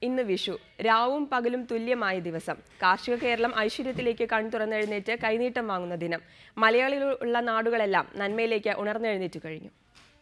ഇന്ന് വിഷു രാവും പകലും തുല്യമായ ദിവസം കാർഷിക കേരളം ഐശ്വര്യത്തിലേക്ക് കൺതുറന്നെഴുന്നേറ്റ് കൈനീട്ടം വാങ്ങുന്ന ദിനം മലയാളികളുള്ള നാടുകളെല്ലാം നന്മയിലേക്ക് ഉണർന്നെഴുന്നേറ്റു കഴിഞ്ഞു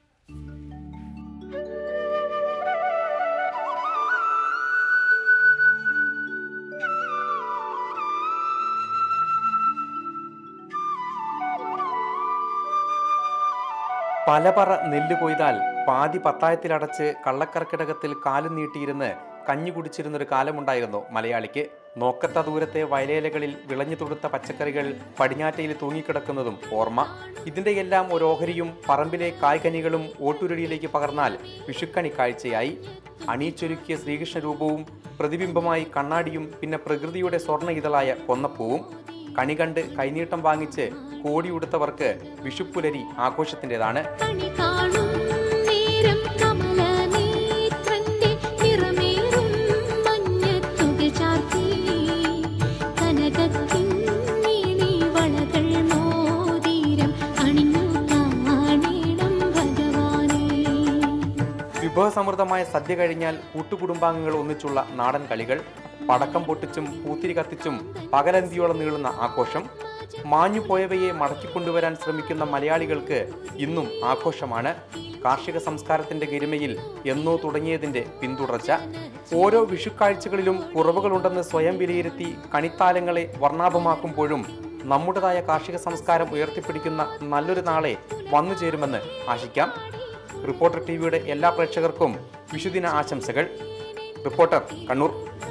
പലപറ നെല്ല് കൊയ്താൽ പാതി പത്തായത്തിലടച്ച് കള്ളക്കർക്കിടകത്തിൽ കാലും നീട്ടിയിരുന്ന് കഞ്ഞി കുടിച്ചിരുന്നൊരു കാലമുണ്ടായിരുന്നു മലയാളിക്ക് നോക്കത്ത ദൂരത്തെ വയലേലകളിൽ വിളഞ്ഞു തൊടുത്ത പച്ചക്കറികൾ പടിഞ്ഞാറ്റയിൽ തൂങ്ങിക്കിടക്കുന്നതും ഓർമ്മ ഇതിൻ്റെയെല്ലാം ഒരു ഓഹരിയും പറമ്പിലെ കായ്കനികളും ഓട്ടുരുടിയിലേക്ക് പകർന്നാൽ വിഷുക്കണി കാഴ്ചയായി അണിയിച്ചൊരുക്കിയ ശ്രീകൃഷ്ണ രൂപവും പ്രതിബിംബമായി കണ്ണാടിയും പിന്നെ പ്രകൃതിയുടെ സ്വർണ്ണ ഇതളായ കൊന്നപ്പൂവും കണി കണ്ട് കൈനീട്ടം വാങ്ങിച്ച് കോടിയുടുത്തവർക്ക് വിഷുപ്പുലരി ആഘോഷത്തിൻ്റെതാണ് കണി കാണും നേരം കമലനേത്രന്റെ നിറമേറും മഞ്ഞത്തുക ചാർത്തി കനകക്കിങ്ങിണി വളകൾ മോതിരം അണിഞ്ഞു കാണേണം ഭഗവാനേ വിഭവസമൃദ്ധമായ സദ്യ കഴിഞ്ഞാൽ കൂട്ടുകുടുംബാംഗങ്ങൾ ഒന്നിച്ചുള്ള നാടൻ കളികൾ പടക്കം പൊട്ടിച്ചും പൂത്തിരി കത്തിച്ചും പകലന്തിയോളം നീളുന്ന ആഘോഷം മാഞ്ഞു പോയവയെ മടക്കിക്കൊണ്ടുവരാൻ ശ്രമിക്കുന്ന മലയാളികൾക്ക് ഇന്നും ആഘോഷമാണ് കാർഷിക സംസ്കാരത്തിന്റെ ഗരിമയിൽ എന്നോ തുടങ്ങിയതിന്റെ പിന്തുടർച്ച ഓരോ വിഷുക്കാഴ്ചകളിലും കുറവുകളുണ്ടെന്ന് സ്വയം വിലയിരുത്തി കണിത്താലങ്ങളെ വർണ്ണാഭമാക്കുമ്പോഴും നമ്മുടേതായ കാർഷിക സംസ്കാരം ഉയർത്തിപ്പിടിക്കുന്ന നല്ലൊരു നാളെ വന്നു ചേരുമെന്ന് ആശിക്കാം റിപ്പോർട്ടർ ടി വിയുടെ എല്ലാ പ്രേക്ഷകർക്കും വിഷുദിന ആശംസകൾ റിപ്പോർട്ടർ കണ്ണൂർ